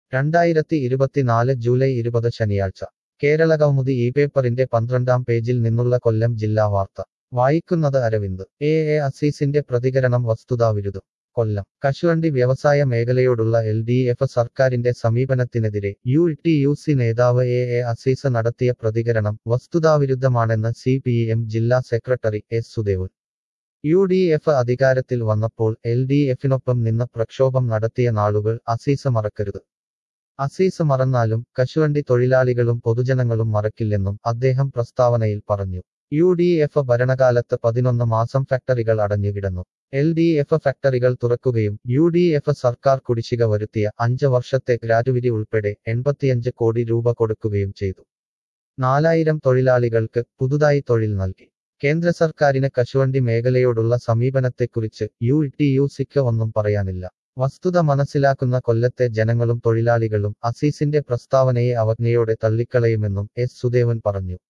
രണ്ടായിരത്തി ഇരുപത്തിനാല് ജൂലൈ ഇരുപത് ശനിയാഴ്ച കേരളകൗമുദി ഈ പേപ്പറിന്റെ പന്ത്രണ്ടാം പേജിൽ നിന്നുള്ള കൊല്ലം ജില്ലാ വാർത്ത വായിക്കുന്നത് അരവിന്ദ് എ എ അസീസിന്റെ പ്രതികരണം വസ്തുതാവിരുദ്ധം കൊല്ലം കശുവണ്ടി വ്യവസായ മേഖലയോടുള്ള എൽ ഡി എഫ് സർക്കാരിന്റെ സമീപനത്തിനെതിരെ യു ടി യു സി നേതാവ് എ എ അസീസ് നടത്തിയ പ്രതികരണം വസ്തുതാവിരുദ്ധമാണെന്ന് സി പി എം ജില്ലാ സെക്രട്ടറി S Sudev U D F അധികാരത്തിൽ വന്നപ്പോൾ എൽ ഡി എഫിനൊപ്പം നിന്ന് പ്രക്ഷോഭം നടത്തിയ നാളുകൾ അസീസ് മറക്കരുത് അസീസ് മറന്നാലും കശുവണ്ടി തൊഴിലാളികളും പൊതുജനങ്ങളും മറക്കില്ലെന്നും അദ്ദേഹം പ്രസ്താവനയിൽ പറഞ്ഞു യു ഡി എഫ് ഭരണകാലത്ത് പതിനൊന്ന് മാസം ഫാക്ടറികൾ അടഞ്ഞുകിടന്നു എൽ ഡി എഫ് ഫാക്ടറികൾ തുറക്കുകയും യു ഡി എഫ് സർക്കാർ കുടിശ്ശിക വരുത്തിയ അഞ്ച് വർഷത്തെ ഗ്രാറ്റുവിറ്റി ഉൾപ്പെടെ എൺപത്തിയഞ്ച് കോടി രൂപ കൊടുക്കുകയും ചെയ്തു നാലായിരം തൊഴിലാളികൾക്ക് പുതുതായി തൊഴിൽ നൽകി കേന്ദ്ര സർക്കാരിന് കശുവണ്ടി മേഖലയോടുള്ള സമീപനത്തെക്കുറിച്ച് യു ടി യു സിക്ക് ഒന്നും പറയാനില്ല വസ്തുത മനസ്സിലാക്കുന്ന കൊല്ലത്തെ ജനങ്ങളും തൊഴിലാളികളും അസീസിന്റെ പ്രസ്താവനയെ അവജ്ഞയോടെ തള്ളിക്കളയുമെന്നും എസ് സുദേവൻ പറഞ്ഞു